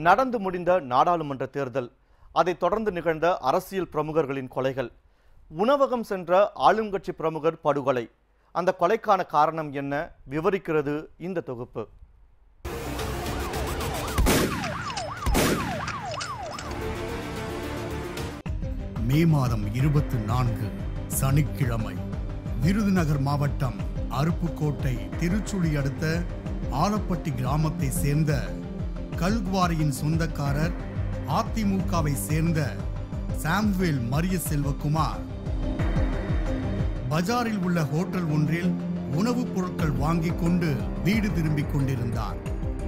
நடந்து முடிந்த நாடாளுமன்ற தேர்தல் அதைத் தொடர்ந்து நிகழ்ந்த அரசியல் பிரமுகர்களின் கொலைகள் உணவகம் சென்ற ஆளுங்கட்சி பிரமுகர் படுகொலை அந்த கொலைக்கான காரணம் என்ன விவரிக்கிறது இந்த தொகுப்பு மே மாதம் இருபத்தி நான்கு சனிக்கிழமை விருதுநகர் மாவட்டம் அருப்புக்கோட்டை திருச்சுழி அடுத்த ஆலப்பட்டி கிராமத்தை சேர்ந்த கல்குவாரியின் சொந்தக்காரர் அதிமுகவை சேர்ந்த சாம்வேல் மரிய செல்வகுமார் பஜாரில் உள்ள ஹோட்டல் ஒன்றில் உணவுப் பொருட்கள் வாங்கிக் கொண்டு வீடு திரும்பிக் கொண்டிருந்தார்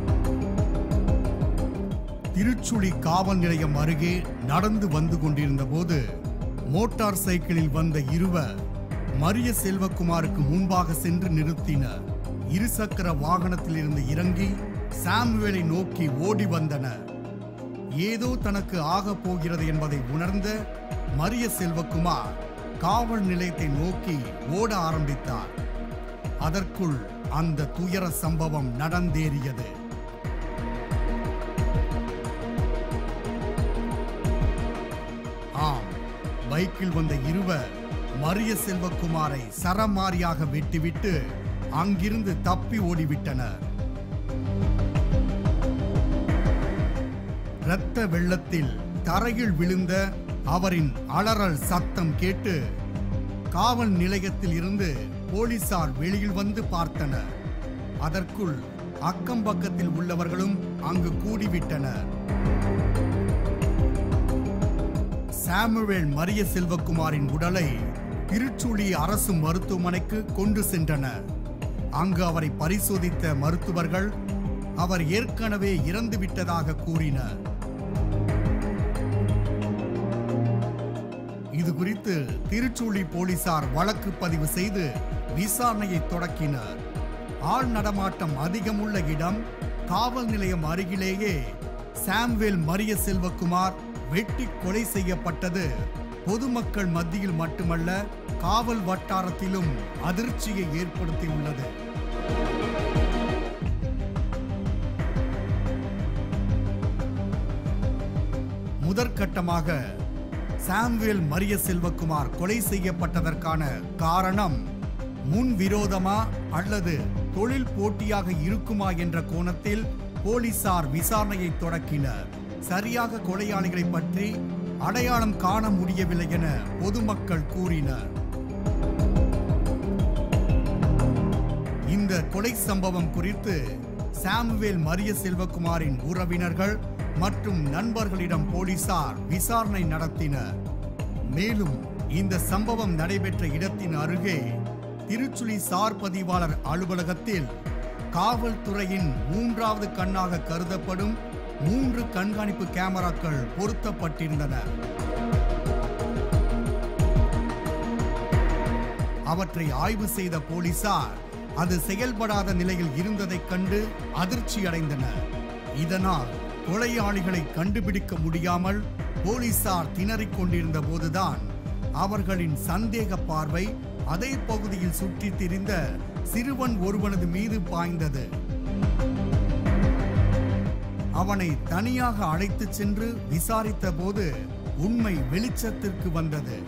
திருச்சுழி காவல் நிலையம் அருகே நடந்து வந்து கொண்டிருந்த போது மோட்டார் சைக்கிளில் வந்த இருவர் மரிய செல்வகுமாருக்கு முன்பாக சென்று நிறுத்தினர் இருசக்கர வாகனத்தில் இருந்து இறங்கி சாமுவேலை நோக்கி ஓடி வந்தனர் ஏதோ தனக்கு ஆகப் போகிறது என்பதை உணர்ந்த மரிய செல்வகுமார் காவல் நிலையத்தை நோக்கி ஓட ஆரம்பித்தார் அதற்குள் அந்த துயர சம்பவம் நடந்தேறியது ஆம் பைக்கில் வந்த இருவர் மரிய செல்வகுமாரை சரமாரியாக வெட்டிவிட்டு அங்கிருந்து தப்பி ஓடிவிட்டனர் இரத்த வெள்ளத்தில் தரையில் விழுந்த அவரின் அலறல் சத்தம் கேட்டு காவல் நிலையத்தில் இருந்து போலீசார் வெளியில் வந்து பார்த்தனர் அதற்குள் அக்கம் பக்கத்தில் உள்ளவர்களும் அங்கு கூடிவிட்டனர் சாமுவேல் மரிய செல்வகுமாரின் உடலை திருச்சுழி அரசு மருத்துவமனைக்கு கொண்டு சென்றனர் அங்கு அவரை பரிசோதித்த மருத்துவர்கள் அவர் ஏற்கனவே இறந்து விட்டதாக கூறினர் இது குறித்து திருச்சூழி போலீசார் வழக்கு பதிவு செய்து விசாரணையை தொடக்கினர் ஆள் நடமாட்டம் அதிகமுள்ள இடம் காவல் நிலையம் அருகிலேயே சாம்வேல் மரிய செல்வகுமார் வெட்டி கொலை செய்யப்பட்டது பொதுமக்கள் மத்தியில் மட்டுமல்ல காவல் வட்டாரத்திலும் அதிர்ச்சியை ஏற்படுத்தியுள்ளது முதற்கட்டமாக சாம்வேல் மரிய செல்வகுமார் கொலை செய்யப்பட்டதற்கான காரணம் முன் விரோதமா அல்லது தொழில் போட்டியாக இருக்குமா என்ற கோணத்தில் போலீசார் விசாரணையை தொடக்கினர் சரியாக கொலையாளிகளை பற்றி அடையாளம் காண முடியவில்லை என பொதுமக்கள் கூறினர் இந்த கொலை சம்பவம் குறித்து சாமுவேல் மரிய செல்வகுமாரின் உறவினர்கள் மற்றும் நண்பர்களிடம் போலீசார் விசாரணை நடத்தினர் மேலும் இந்த சம்பவம் நடைபெற்ற இடத்தின் அருகே திருச்சுழி சார் பதிவாளர் அலுவலகத்தில் காவல்துறையின் மூன்றாவது கண்ணாக கருதப்படும் மூன்று கண்காணிப்பு கேமராக்கள் பொருத்தப்பட்டிருந்தன அவற்றை ஆய்வு செய்த போலீசார் அது செயல்படாத நிலையில் இருந்ததைக் கண்டு அதிர்ச்சி அடைந்தனர் இதனால் கொலையாளிகளை கண்டுபிடிக்க முடியாமல் போலீசார் திணறிக் கொண்டிருந்த போதுதான் அவர்களின் சந்தேக பார்வை அதே பகுதியில் சுற்றித் திரிந்த சிறுவன் ஒருவனது மீது பாய்ந்தது அவனை தனியாக அழைத்துச் சென்று விசாரித்த போது உண்மை வெளிச்சத்திற்கு வந்தது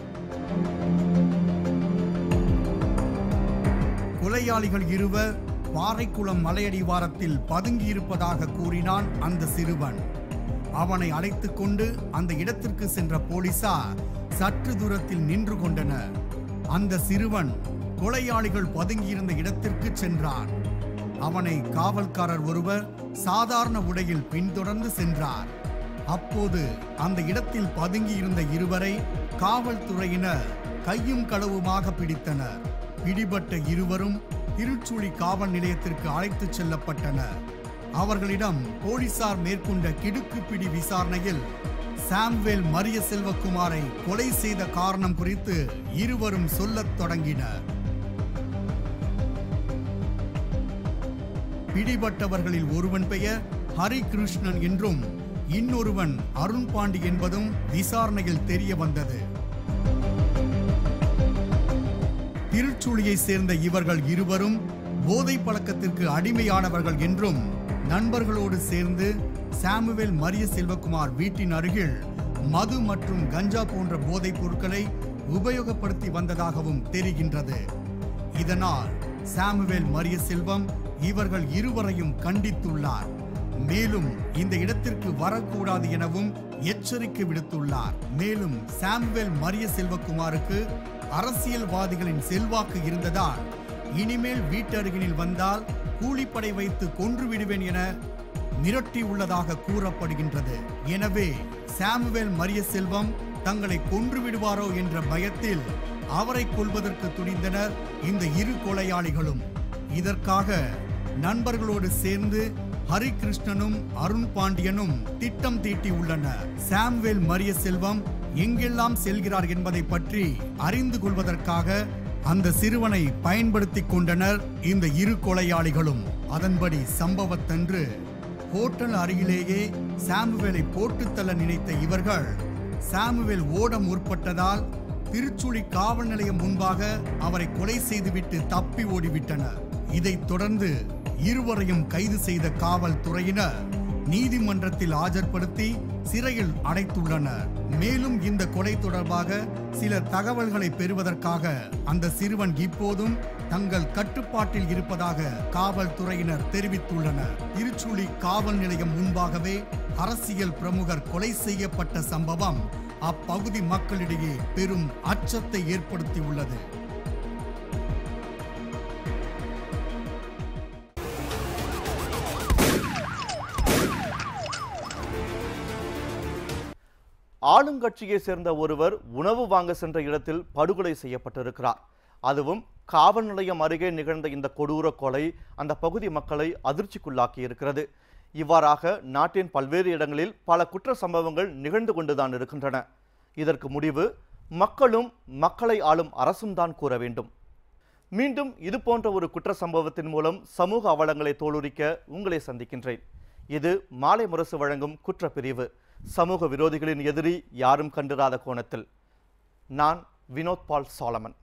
கொலையாளிகள் இருவர் பாறைக்குளம் மலையடிவாரத்தில் பதுங்கியிருப்பதாக கூறினான் அந்த சிறுவன் அவனை அழைத்துக் கொண்டு அந்த இடத்திற்கு சென்ற போலீசார் சற்று தூரத்தில் நின்று கொண்டனர் அந்த சிறுவன் கொலையாளிகள் பதுங்கியிருந்த இடத்திற்கு சென்றான் அவனை காவல்காரர் ஒருவர் சாதாரண உடையில் பின்தொடர்ந்து சென்றார் அப்போது அந்த இடத்தில் பதுங்கியிருந்த இருவரை காவல்துறையினர் கையும் களவுமாக பிடித்தனர் பிடிபட்ட இருவரும் திருச்சுழி காவல் நிலையத்திற்கு அழைத்துச் செல்லப்பட்டனர் அவர்களிடம் போலீசார் மேற்கொண்ட கிடுக்குப்பிடி விசாரணையில் சாம்வேல் மரிய செல்வகுமாரை கொலை செய்த காரணம் குறித்து இருவரும் சொல்லத் தொடங்கினர் பிடிபட்டவர்களில் ஒருவன் பெயர் ஹரிகிருஷ்ணன் என்றும் இன்னொருவன் அருண் பாண்டி என்பதும் விசாரணையில் தெரிய வந்தது திருச்சுழியை சேர்ந்த இவர்கள் இருவரும் போதை பழக்கத்திற்கு அடிமையானவர்கள் என்றும் நண்பர்களோடு சேர்ந்து சாமுவேல் மரிய செல்வகுமார் வீட்டின் அருகில் மது மற்றும் கஞ்சா போன்ற போதைப் பொருட்களை உபயோகப்படுத்தி வந்ததாகவும் தெரிகின்றது இதனால் சாமுவேல் மரிய செல்வம் இவர்கள் இருவரையும் கண்டித்துள்ளார் மேலும் இந்த இடத்திற்கு வரக்கூடாது எனவும் எச்சரிக்கை விடுத்துள்ளார் மேலும் சாமுவேல் மரிய செல்வகுமாருக்கு அரசியல்வாதிகளின் செல்வாக்கு இருந்ததால் இனிமேல் வீட்டருகினில் வந்தால் கூலிப்படை வைத்து கொன்று விடுவேன் என மிரட்டி உள்ளதாக கூறப்படுகின்றது எனவே சாமுவேல் மரிய செல்வம் தங்களை கொன்று விடுவாரோ என்ற பயத்தில் அவரை கொல்வதற்கு துணிந்தனர் இந்த இரு கொலையாளிகளும் இதற்காக நண்பர்களோடு சேர்ந்து ஹரிகிருஷ்ணனும் அருண் பாண்டியனும் திட்டம் தீட்டி உள்ளனர் சாம்வேல் மரிய செல்வம் எங்கெல்லாம் செல்கிறார் என்பதை பற்றி அறிந்து கொள்வதற்காக அந்த சிறுவனை பயன்படுத்திக் கொண்டனர் இந்த இரு கொலையாளிகளும் அதன்படி சம்பவத்தன்று ஹோட்டல் அருகிலேயே சாமுவேலை போட்டுத் தள்ள நினைத்த இவர்கள் சாமுவேல் ஓட முற்பட்டதால் திருச்சுழி காவல் நிலையம் முன்பாக அவரை கொலை செய்துவிட்டு தப்பி ஓடிவிட்டனர் இதைத் தொடர்ந்து இருவரையும் கைது செய்த காவல்துறையினர் நீதிமன்றத்தில் ஆஜர்படுத்தி சிறையில் அடைத்துள்ளனர் மேலும் இந்த கொலை தொடர்பாக சில தகவல்களை பெறுவதற்காக அந்த சிறுவன் இப்போதும் தங்கள் கட்டுப்பாட்டில் இருப்பதாக காவல்துறையினர் தெரிவித்துள்ளனர் திருச்சுழி காவல் நிலையம் முன்பாகவே அரசியல் பிரமுகர் கொலை செய்யப்பட்ட சம்பவம் அப்பகுதி மக்களிடையே பெரும் அச்சத்தை ஏற்படுத்தியுள்ளது ஆளுங்கட்சியை சேர்ந்த ஒருவர் உணவு வாங்க சென்ற இடத்தில் படுகொலை செய்யப்பட்டிருக்கிறார் அதுவும் காவல் நிலையம் அருகே நிகழ்ந்த இந்த கொடூர கொலை அந்த பகுதி மக்களை அதிர்ச்சிக்குள்ளாக்கி இருக்கிறது இவ்வாறாக நாட்டின் பல்வேறு இடங்களில் பல குற்ற சம்பவங்கள் நிகழ்ந்து கொண்டுதான் இருக்கின்றன இதற்கு முடிவு மக்களும் மக்களை ஆளும் அரசும் தான் கூற வேண்டும் மீண்டும் இது போன்ற ஒரு குற்ற சம்பவத்தின் மூலம் சமூக அவலங்களை தோலுரிக்க உங்களை சந்திக்கின்றேன் இது மாலை முரசு வழங்கும் குற்றப்பிரிவு சமூக விரோதிகளின் எதிரி யாரும் கண்டிராத கோணத்தில் நான் வினோத் பால் சாலமன்